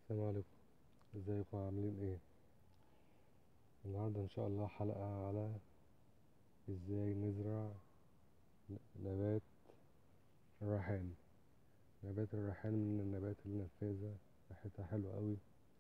السلام عليكم ازيكم عاملين ايه النهارده ان شاء الله حلقة على ازاي نزرع ن- نبات الريحان نبات الريحان من النبات النفاذة ريحتها حلوة قوي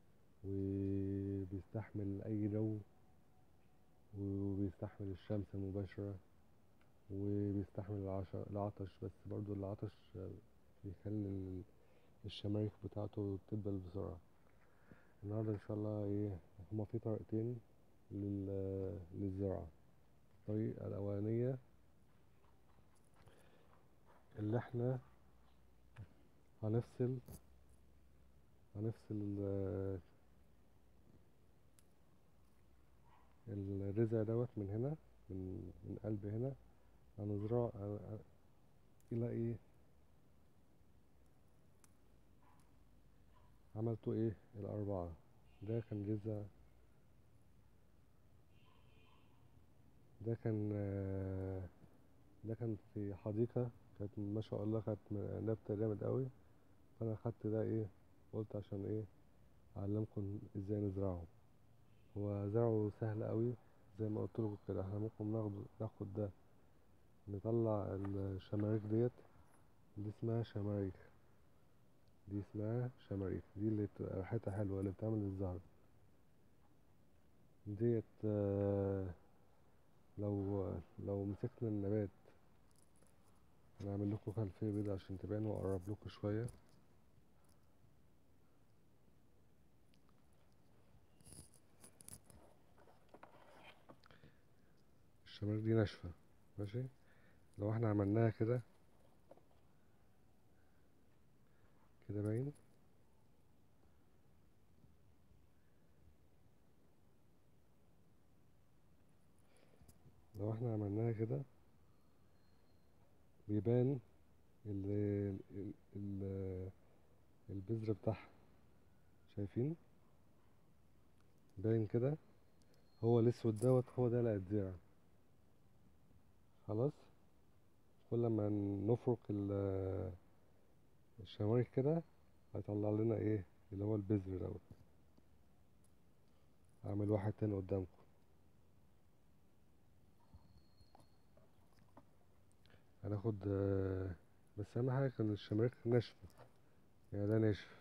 وبيستحمل اي جو وبيستحمل الشمس المباشرة وبيستحمل العش- العطش بس برضو العطش بيخلي ال- الشماريخ بتاعته تدبل بسرعة النهاردة إن شاء الله إيه هما في طريقتين لل... للزراعة الطريقة الأولانية اللي احنا هنفصل هنفصل ال- الرزع دوت من هنا من من قلب هنا هنزرعه إلى إيه عملته إيه الأربعة ده كان جذع ده كان آه، ده كان في حديقة كانت ما شاء الله كانت م- نبتة جامد قوي فأنا أخدت ده إيه قلت عشان إيه أعلمكم إزاي نزرعه هو زرعه سهل قوي زي ما قلت لكم كده احنا ممكن ناخد ناخد ده نطلع الشماريخ ديت دي اسمها شماريخ دي اسمها شماريخ دي اللي بتبقى ريحتها حلوة اللي بتعمل الزهر ديت آه، لو لو مسكنا النبات انا هعمل لكم خلفية بيضاء عشان تبانوا واقرب لكم شوية الشماريخ دي ناشفة ماشي لو احنا عملناها كده كده باين لو احنا عملناها كده بيبان ال ال ال البذر بتاعها شايفين باين كده هو الاسود دوت هو ده اللي هيتزرع خلاص كل ما نفرك ال- الشماريخ كده هيطلع لنا ايه اللي هو البذر دوت اعمل واحد تاني قدامكم هناخد آه، بس اهم حاجه كان الشماريخ ناشفه يعني ده ناشف